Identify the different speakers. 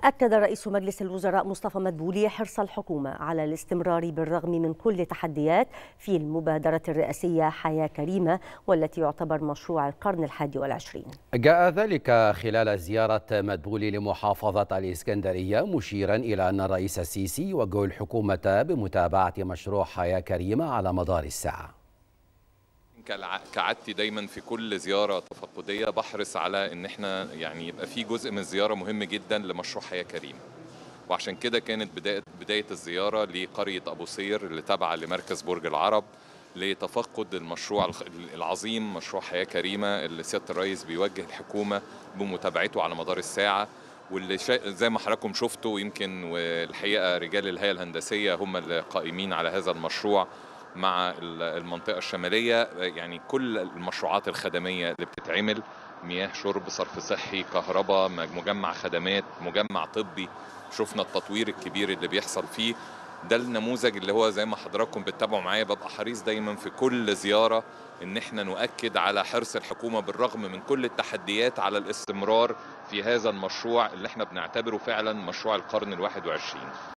Speaker 1: أكد رئيس مجلس الوزراء مصطفى مدبولي حرص الحكومة على الاستمرار بالرغم من كل التحديات في المبادرة الرئاسية حياة كريمة والتي يعتبر مشروع القرن الحادي والعشرين
Speaker 2: جاء ذلك خلال زيارة مدبولي لمحافظة الإسكندرية مشيرا إلى أن الرئيس السيسي يوجه الحكومة بمتابعة مشروع حياة كريمة على مدار الساعة
Speaker 3: كعادتي دايما في كل زياره تفقديه بحرص على ان احنا يعني يبقى في جزء من الزياره مهم جدا لمشروع حياه كريمه وعشان كده كانت بدايه بدايه الزياره لقريه ابو سير اللي تابعه لمركز برج العرب لتفقد المشروع العظيم مشروع حياه كريمه اللي سياده الرئيس بيوجه الحكومه بمتابعته على مدار الساعه واللي زي ما حضراتكم شفتوا يمكن والحقيقه رجال الهيئه الهندسيه هم اللي قائمين على هذا المشروع مع المنطقة الشمالية يعني كل المشروعات الخدمية اللي بتتعمل مياه شرب صرف صحي كهرباء مجمع خدمات مجمع طبي شفنا التطوير الكبير اللي بيحصل فيه ده النموذج اللي هو زي ما حضراتكم بتتابعوا معايا ببقى حريص دايما في كل زيارة ان احنا نؤكد على حرص الحكومة بالرغم من كل التحديات على الاستمرار في هذا المشروع اللي احنا بنعتبره فعلا مشروع القرن الواحد وعشرين